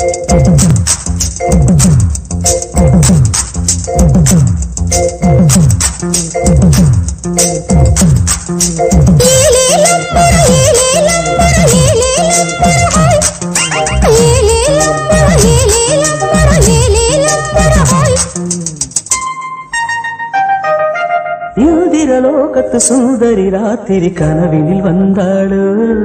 இந்திரலோகத்து சுந்தரி ராத்திரி கனவினில் வந்தாளு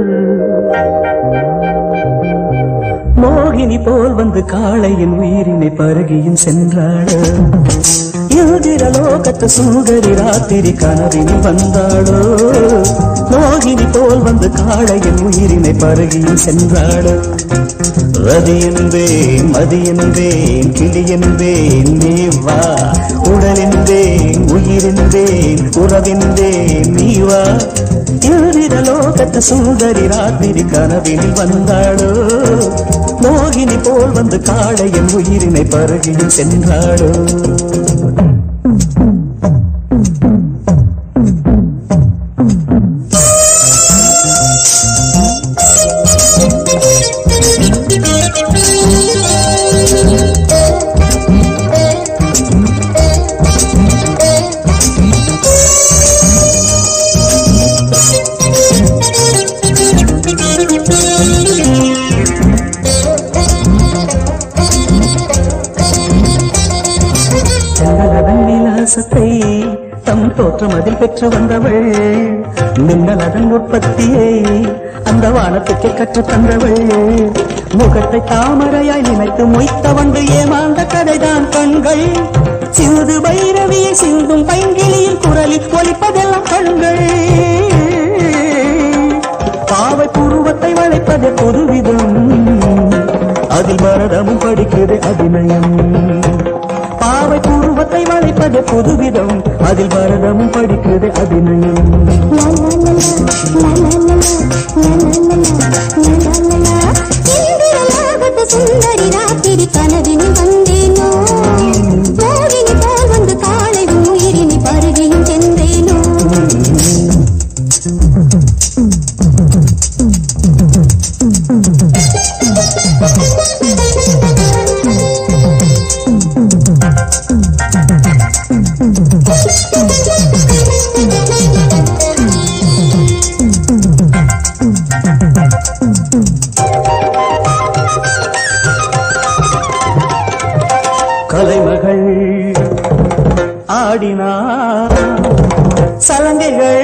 மோகினி போல் வந்து காளையின் உயிரினை பருகியும் சென்றாளு இந்திரலோகத்து சுந்தரி ராத்திரி கனவினில் வந்தாளோ மோகினி போல் வந்து காளையின் உயிரினை பருகியும் சென்றாளு ரதி என்பேன் மதி என்பேன் கிளி என்பேன் நீ வா உடல் என்பேன் உயிர் என்பேன் உறவென்பேன் நீ வா லோகத்து சுந்தரி ராத்திரி கனவினில் வந்தாளோ மோகினி போல் வந்து காளையின் உயிரினை பருகியும் சென்றாளோ செந்தகதன் விலாசத்தை தம் தோற்றம் அதில் பெற்று வந்தவள் மின்னல் அதன் உற்பத்தியை அந்த வானத்துக்கு கற்றுத் தந்தவள் முகத்தை தாமரையாய் நினைத்து மொய்த்த வந்து ஏமாந்த கதைதான் கண்கள் சிந்து பைரவியை சிந்தும் பைங்கிளியின் குரலில் ஒலிப்பதெல்லாம் கண்கள் பாவை புருவத்தை வளைப்பது புதுவிதம் அதில் பரதமும் படிக்குது அபிநயம் பாவை புருவத்தை வளைப்பது புதுவிதம் அதில் பரதமும் படிக்குது அபிநயம் சுந்தரி ராத்திரி கனவினில் வந்தேனோ மோகினி போல் வந்து காலை உயிரினி பருகியும் சென்றேனோ கலைமகள் ஆடினார் சலங்கைகள்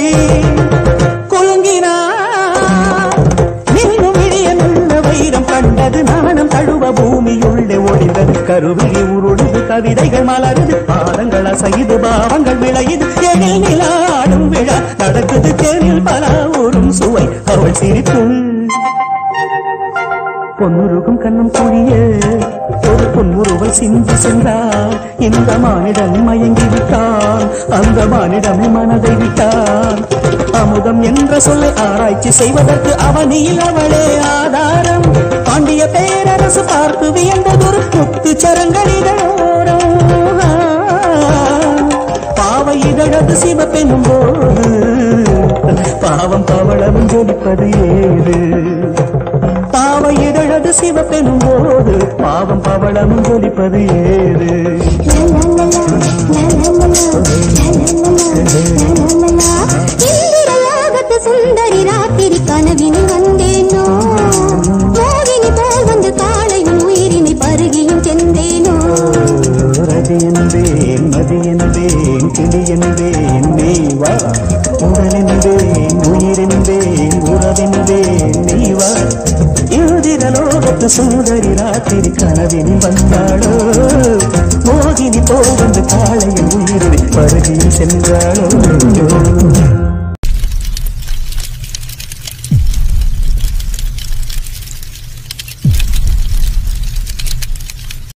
குலுங்கினார் மின்னும் இடியனுள்ள வைரம் கண்டது நாணம் தழுவ பூமியுள்ளே ஒளிந்தது கருவிழி உருடுது கவிதைகள் மலருது பாதங்கள் அசையுது பாவங்கள் விளையுது எழில் நிலாடும் விழா நடக்குது தேனில் பல ஊரும் சுவை அவள் சிரிப்புள் பொன்னுருகும் கண்ணம் குழிய ஒரு பொன்முருவல் சிந்தி சென்றார் இந்த மானிடன் மயங்கி விட்டான் அந்த மானிடமே மனதை விட்டான் அமுதம் என்ற சொல்லை ஆராய்ச்சி செய்வதற்கு அவனியில் அவளே ஆதாரம் பாண்டிய பேரரசு பார்த்து வியந்ததொரு முத்து சரங்களிதழோரம் பாவை இதழது சிவப்பெனும் போது பாவம் பவளமும் ஜொலிப்பது ஏது பாவை இதழது சிவப்பெனும் போது பாவம் பவளமும் ஜொலிப்பது ஏது இந்திரலோகத்து சுந்தரி ராத்திரி கனவினில் வந்தேனோ மோகினி போல் வந்து காளையும் உயிரினை பருகியும் சென்றேனோ ரதி என்பேன் மதி என்பேன் கிளி என்பேன் நீ வா உடல் என்பேன் உயிர் என்பேன் உறவென்பேன் நீ வா இந்திரலோகத்து சுந்தரி ராத்திரி கனவினில் வந்தாளோ மோகினி போல் வந்து காளையின் உயிரினை பருகியும் சென்றாளோ